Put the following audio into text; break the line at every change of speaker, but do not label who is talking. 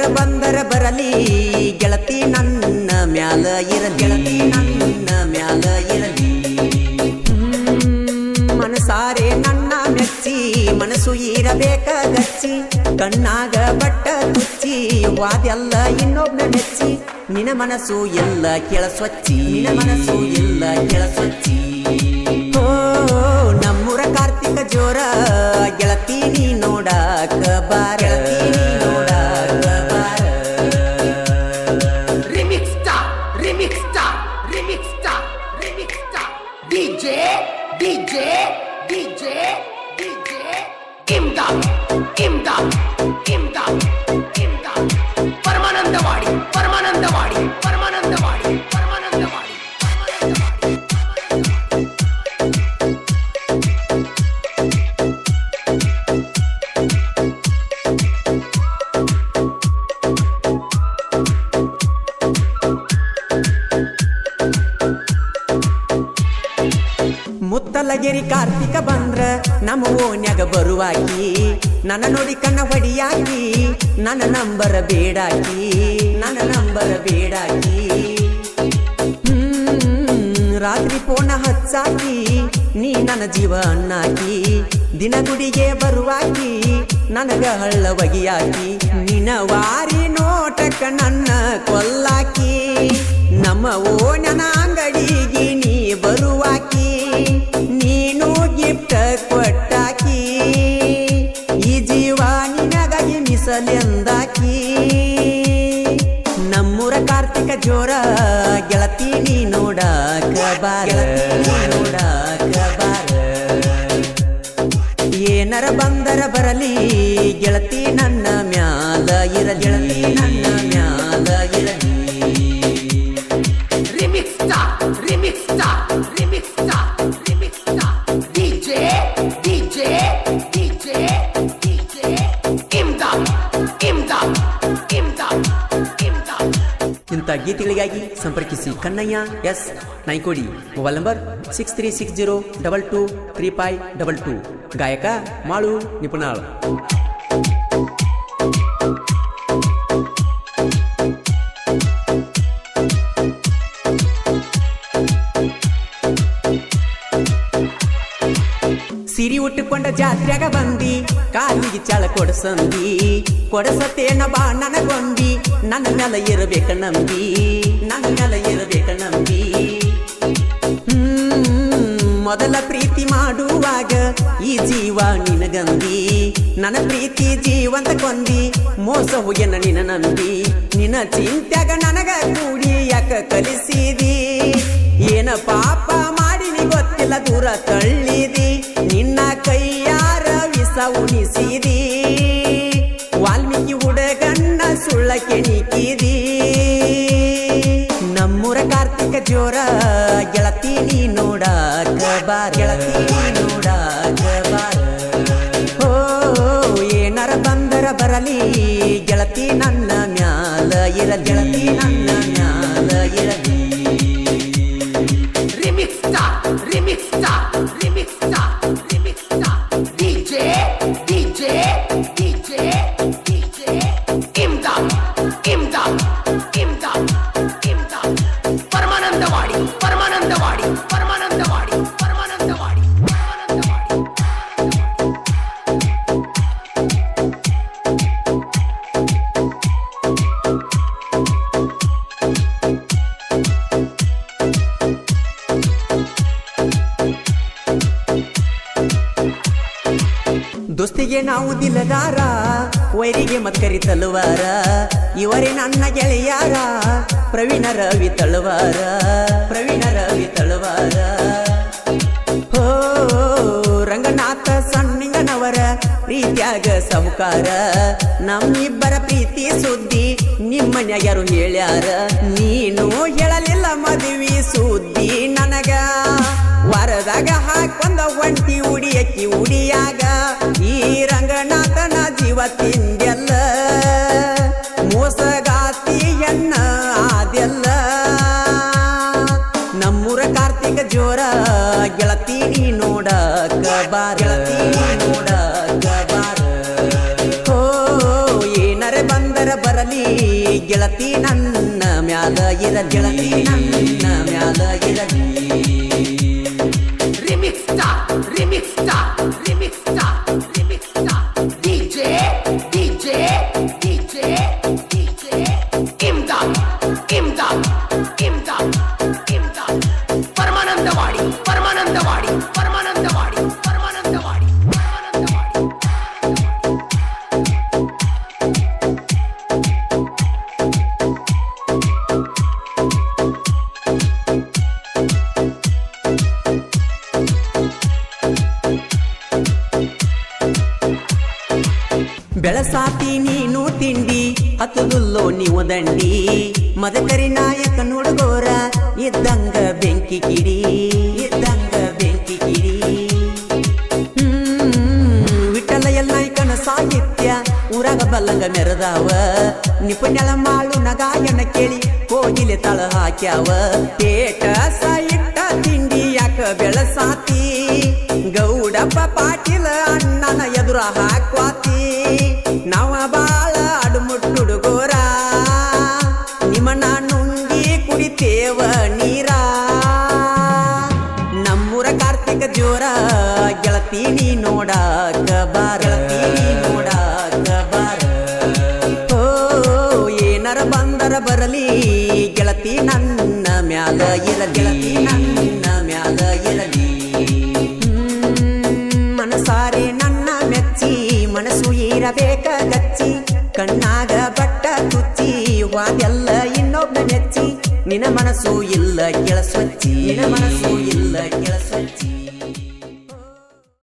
ಬಂದರ ಬರಲಿ ಗೆಳತಿ ನನ್ನ ಮ್ಯಾಲ ಇರಲಿ ಗೆಳತಿ ನನ್ನ ಮ್ಯಾಲ ಇರಲಿ ಹ್ಮ್, ಮನಸಾರೆ ನನ್ನ ಮೆಚ್ಚಿ ಮನಸ್ಸು ಇರಬೇಕ ಗಚ್ಚಿ ಕಣ್ಣಾಗ ಬಟ್ಟ ತುಚ್ಚಿ ವಾದೆಲ್ಲ ಇನ್ನೊಬ್ನ ಮೆಚ್ಚಿ ನಿನ ಮನಸ್ಸು ಎಲ್ಲ ಕೆಳ ಸ್ವಚ್ಚಿ ನಿನ ಮನಸ್ಸು ಎಲ್ಲ ಕೆಳ ಸ್ವಚ್ಚಿ ಓ ನಮ್ಮೂರ ಕಾರ್ತಿಕ ಜೋರ ಗೆಳತಿ ನೀ ನೋಡಾಕ ಬಾರ ಗೆಳತಿ ನೀ ನೋಡಾಕ ಬಾರ
Remix star, remix star, remix star, remix star. DJ, DJ, DJ, DJ. Imdad, Imdad, Imdad, Imdad. Paramanandawadi Paramanandawadi Paramanandawadi Paramanandawadi Paramanandawadi
ಮುತ್ತಲಗಿರಿ Kartika ಬಂದ್ರ ನಮ್ಮ ಓನ್ಯಾಗ ಬರುವಾಕಿ ನನ್ನ ನೋಡಿ ಕಣ್ಣ ಹೊಡಿಯಾಕಿ ನನ್ನ ನಂಬರ ಬೇಡಾಕಿ ನನ್ನ ನಂಬರ ಬೇಡಾಕಿ ಹ್ಮ್, ರಾತ್ರಿ ಪೋಣ ಹಚ್ಚಾಕಿ ನೀ ನನ್ನ ಜೀವ ಅಣ್ಣಾಕಿ ದಿನ ಗುಡಿಗೆ ಬರುವಾಕಿ ನನಗ ಹಳ್ಳ ಒಗಿಯಾಕಿ ನಿನ ವಾರಿ ನೋಟಕ ನನ್ನ ಕೊಲ್ಲಾಕಿ ನಮ್ಮ ಓನನ ಅಂಗಡಿಗೆ ನೀ ಬರುವಾಕಿ ನೀನು ಗಿಫ್ಟ್ ಕೊಟ್ಟಾಕಿ ಈ ಜೀವ ನಿನಗಾಗಿ ಮೀಸಲೆಂದಾಕಿ ನಮ್ಮೂರ ಕಾರ್ತಿಕ ಜೋರ ಗೆಳತಿ ನೀ ನೋಡಾಕ ಬಾರ ನೋಡಾಕ ಬಾರ ಏನರ ಬಂದರ ಬರಲಿ ಗೆಳತಿ ನನ್ನ ಮ್ಯಾಲ ಇರ ಗೆಳತಿ ನನ್ನ ಮ್ಯಾಲ ಇರಲಿ
Remix star, remix star, remix star, remix star. DJ, DJ, DJ, DJ. Imdad, Imdad, Imdad, Imdad.
ಇಂಥ ಗೀತೆಗಳಿಗಾಗಿ ಸಂಪರ್ಕಿಸಿ Kannayya S Naikodi mobile number six three six zero double two three five double two ಗಾಯಕ ಮಾಳು ನಿಪುಣಾಳ್ ಸಿರಿ ಉಟ್ಟುಕೊಂಡ ಜಾತ್ರೆಗ ಬಂದಿ ಕಾಲಿಗೆ ಚಾಳ ಕೊಡಸಂದಿ ಕೊಡಸತೇನ ಬಾ ನನಗೊಂದಿ ನನ್ನ ಮ್ಯಾಲ ಇರಬೇಕ ನಂಬಿ ನನ್ನ ಮ್ಯಾಲ ಇರಬೇಕ ನಂಬಿ ಹ್ಮ್, ಮೊದಲ ಪ್ರೀತಿ ಮಾಡುವಾಗ ಈ ಜೀವ ನಿನಗಂದಿ ನನ್ನ ಪ್ರೀತಿ ಜೀವಂತ ಕೊಂದಿ ಮೋಸ ಹೋಗ್ಯನ ನಿನ ನಂಬಿ ನಿನ್ನ ಚಿಂತ್ಯಾಗ ನನಗ ಕೂಡಿ ಯಾಕ ಕಲಿಸಿದಿ ಏನ ಪಾಪ ಮಾಡಿನಿ ಗೊತ್ತಿಲ್ಲ ದೂರ ತಳ್ಳಿದಿ ನಿನ್ನ ಕೈಯಾರ ವಿಸ ಉಣಿಸಿದಿ ವಾಲ್ಮೀಕಿ ಹುಡುಗಣ್ಣ ಸುಳ್ಳ ಕೆಣಿಕಿದಿ ನಮ್ಮೂರ ಕಾರ್ತಿಕ ಜೋರ ಗೆಳತಿ ನೀ ನೋಡಾಕ ಬಾರ ಗೆಳತಿ ನೀ ನೋಡಾಕ ಬಾರ ಓ ಏನಾರ ಬಂದರ ಬರಲಿ ಗೆಳತಿ ನನ್ನ ಮ್ಯಾಲ ಇರ ಗೆಳತಿ ನನ್ನ ಮ್ಯಾಲ ಇರಲಿ
Remix star, remix star, remix star, remix star. DJ, DJ, DJ, DJ. Imdad, Imdad, Imdad, Imdad. Paramanandawadi Paramanandawadi Paramanandawadi Paramanandawadi Paramanandawadi
ದೋಸ್ತಿಗೆ ನಾವು ದಿಲದಾರ ವೈರಿಗೆ ಮತ್ಕರಿ ತಲುವಾರ ಇವರೇ ನನ್ನ ಗೆಳೆಯಾರ ಪ್ರವೀಣ ರವಿ ತಳುವಾರ ಪ್ರವೀಣ ರವಿ ತಳುವಾರ ಹೋ ರಂಗನಾಥ ಸಣ್ಣಿಂಗನವರ ಪ್ರೀತ್ಯಾಗ ಸಾಹುಕಾರ ನಮ್ಮಿಬ್ಬರ ಪ್ರೀತಿ ಸುದ್ದಿ ನಿಮ್ಮನ್ಯಾಗ ಯಾರು ಹೇಳ್ಯಾರ ನೀನು ಹೇಳಲಿಲ್ಲ ಮದುವೆ ಸುದ್ದಿ ನನಗ ವರದಾಗ ಹಾಕೊಂದ ಒಂಟಿ ಉಡಿಯಕ್ಕಿ ಉಡಿಯಾಗ ಈ ರಂಗನಾಥನ ಜೀವ ತಿಂದೆಲ್ಲ ಮೋಸಗಾತಿಯನ್ನ ಆದೆಲ್ಲ ನಮ್ಮೂರ ಕಾರ್ತಿಕ ಜೋರ ಗೆಳತಿ ನೀ ನೋಡಕ ಬಾರ ಗೆಳತಿ ನೀ ನೋಡಕ ಬಾರ ಓ ಏನರೆ ಬಂದರ ಬರಲಿ ಇರಲಿ ಗೆಳತಿ ನನ್ನ ಮ್ಯಾಲ ಇರಲಿ
Remix star, remix star, remix star, remix star. DJ, DJ, DJ, DJ. Imdad, Imdad, Imdad, Imdad. Paramanandawadi Paramanandawadi Paramanandawadi Paramanandawadi Paramanandawadi
ಬೆಳಸಾತಿ ನೀನು ತಿಂಡಿ ಹತ್ತುದುಲ್ಲೋ ನೀವು ದಂಡಿ ಮದಕರಿ ನಾಯಕ ನುಡುಗೋರ ಇದ್ದಂಗ ಬೆಂಕಿ ಕಿಡಿ ಇದ್ದಂಗ ಬೆಂಕಿ ಕಿಡಿ ಹ್ಮ್, ವಿಠಲ ಎಲ್ಲೈಕನ ಸಾಹಿತ್ಯ ಊರಾಗ ಬಲ್ಲಂಗ ಮೆರದಾವ ನಿಪುಣಳ ಮಾಳು ನಗಾಯನ ಕೇಳಿ ಕೋಗಿಲೆ ತಳ ಹಾಕ್ಯಾವ ಪೇಟ ಸಾಯಿಟ್ಟ ತಿಂಡಿ ಯಾಕ ಬೆಳಸಾತಿ ಗೌಡಪ್ಪ ಪಾಟೀಲ ಅಣ್ಣನ ಎದುರ ಹಾಕ್ವಾತಿ ನಾವ ಬಾಳ ಅಡುಮುಟ್ಟುಡುಗೋರ ನಿಮ್ಮನ್ನ ನುಂಗಿ ಕುಡಿತೇವ ನೀರ ನಮ್ಮೂರ ಕಾರ್ತಿಕ ಜೋರ ಗೆಳತಿ ನೀ ನೋಡಾಕ ಬಾರ ಗೆಳತಿ ನೀ ನೋಡಾಕ ಬಾರ ಓ ಏನಾರ ಬಂದರ ಬರಲಿ ಗೆಳತಿ ನನ್ನ ಮ್ಯಾಲ ಇರಲಿ ಗೆಳತಿ ನನ್ನ ಮ್ಯಾಲ ಇರಲಿ ಹ್ಮ್, ಮನಸಾರೆ ನನ್ನ ಮೆಚ್ಚಿ ಮನಸ್ಸು ಇರಬೇಕ ಗಚ್ಚಿ ಕಣ್ಣಾಗ ಬಟ್ಟ ತುಚ್ಚಿ ವಾದೆಲ್ಲ ಇನ್ನೊಬ್ಬ ನೆಚ್ಚಿ ನಿನ ಮನಸ್ಸು ಇಲ್ಲ ಕೆಳಸ್ವಚ್ಚಿ ನಿನ ಮನಸ್ಸು ಇಲ್ಲ